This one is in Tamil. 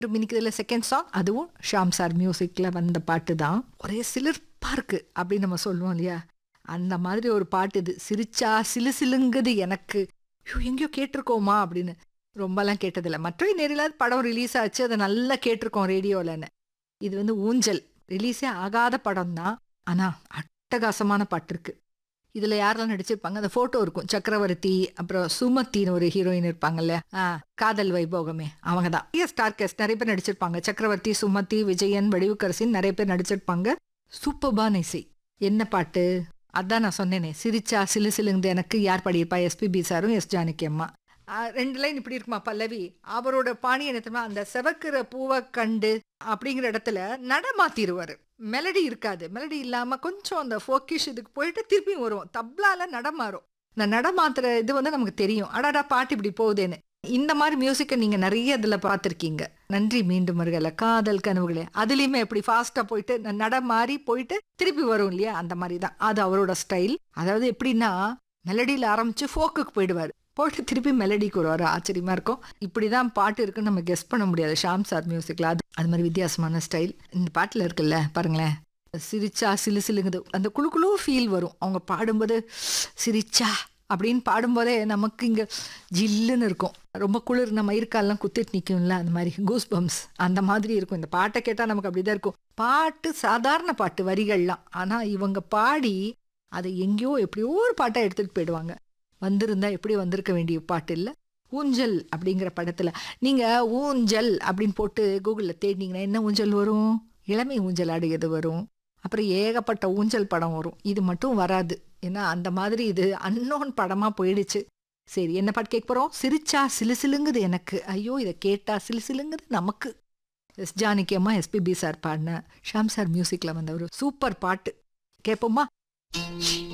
மினிக்கிறதுல செகண்ட் சாங் அதுவும் ஷாம் சார் மியூசிக்ல வந்த பாட்டு தான் ஒரே சிலிர்ப்பா இருக்கு அப்படின்னு நம்ம சொல்லுவோம் இல்லையா அந்த மாதிரி ஒரு பாட்டு இது சிரிச்சா சிலு சிலுங்குது எனக்கு ஐயோ எங்கேயோ கேட்டிருக்கோமா அப்படின்னு ரொம்பலாம் கேட்டதில்ல மற்றொரு நேரில் படம் ரிலீஸ் ஆச்சு அதை நல்லா கேட்டிருக்கோம் ரேடியோலன்னு இது வந்து ஊஞ்சல் ரிலீஸே ஆகாத படம் தான் ஆனா அட்டகாசமான பாட்டு இருக்கு இதுல யாரெல்லாம் நடிச்சிருப்பாங்க அந்த போட்டோ இருக்கும் சக்கரவர்த்தி அப்புறம் சுமத்தின்னு ஒரு ஹீரோயின் இருப்பாங்கல்ல ஆ, காதல் வைபோகமே அவங்க தான் ஸ்டார் கேஸ்ட் நிறைய பேர் நடிச்சிருப்பாங்க சக்கரவர்த்தி சுமதி விஜயன் வடிவுக்கரசின் நிறைய பேர் நடிச்சிருப்பாங்க சூப்பர்பான இசை என்ன பாட்டு அதான் நான் சொன்னேனே சிரிச்சா சிலு சிலுங்குது எனக்கு யார் பாடியிருப்பா எஸ்பிபி சாரும் எஸ் ஜானகி அம்மா ஆ, ரெண்டு லைன் இப்படி இருக்குமா பல்லவி அவரோட பாணி என்ன தெரியுமா அந்த செவக்கிற பூவை கண்டு அப்படிங்கிற இடத்துல நட மாத்திருவாரு மெலடி இருக்காது மெலடி இல்லாம கொஞ்சம் அந்த ஃபோக்கிஷ் இதுக்கு போயிட்டு திருப்பி வரும் தப்லால நடமாறும் இந்த நடமாத்துற இது வந்து நமக்கு தெரியும் அடாடா பாட்டு இப்படி போகுதேன்னு இந்த மாதிரி மியூசிக்கை நீங்க நிறைய இதுல பார்த்துருக்கீங்க நன்றி மீண்டும் வருகல காதல் கனவுகளே அதுலயுமே எப்படி ஃபாஸ்டா போயிட்டு ந- நட மாறி போயிட்டு திருப்பி வரும் இல்லையா அந்த மாதிரி தான் அது அவரோட ஸ்டைல் அதாவது எப்படின்னா மெலடியில ஆரம்பிச்சு ஃபோக்குக்கு போயிடுவாரு போயிட்டு திருப்பி மெலடிக்கு வருவாரு ஆச்சரியமா இருக்கும் இப்படிதான் பாட்டு இருக்குன்னு நம்ம கெஸ் பண்ண முடியாது ஷாம் சார் மியூசிக்ல அது அது மாதிரி வித்தியாசமான ஸ்டைல் இந்த பாட்டுல இருக்குல்ல பாருங்களேன் சிரிச்சா சிலு சிலுங்குது அந்த குழு குழு ஃபீல் வரும் அவங்க பாடும்போது சிரிச்சா அப்படின்னு பாடும்போதே நமக்கு இங்க ஜில்லுன்னு இருக்கும் ரொம்ப குளிர் நம்ம இருக்காலாம் குத்திட்டு நிக்கும்ல அந்த மாதிரி கூஸ் பம்ஸ் அந்த மாதிரி இருக்கும் இந்த பாட்டை கேட்டா நமக்கு அப்படிதான் இருக்கும் பாட்டு சாதாரண பாட்டு வரிகள்லாம் ஆனா இவங்க பாடி அதை எங்கேயோ எப்படியோ ஒரு பாட்டை எடுத்துட்டு போயிடுவாங்க வந்திருந்தா எப்படி வந்திருக்க வேண்டிய பாட்டு இல்லை ஊஞ்சல் அப்படிங்கிற படத்துல நீங்க ஊஞ்சல் அப்படின்னு போட்டு கூகுளில் தேடினீங்கன்னா என்ன ஊஞ்சல் வரும் இளமை ஊஞ்சல் ஆடியது வரும் அப்புறம் ஏகப்பட்ட ஊஞ்சல் படம் வரும் இது மட்டும் வராது ஏன்னா அந்த மாதிரி இது அன்னோன் படமா போயிடுச்சு சரி என்ன பாட்டு கேட்க போறோம் சிரிச்சா சிலு சிலுங்குது எனக்கு ஐயோ இதை கேட்டா சிலு சிலுங்குது நமக்கு எஸ் ஜானகி அம்மா எஸ்பிபி சார் பாடின ஷாம் சார் மியூசிக்ல வந்த ஒரு சூப்பர் பாட்டு கேட்போமா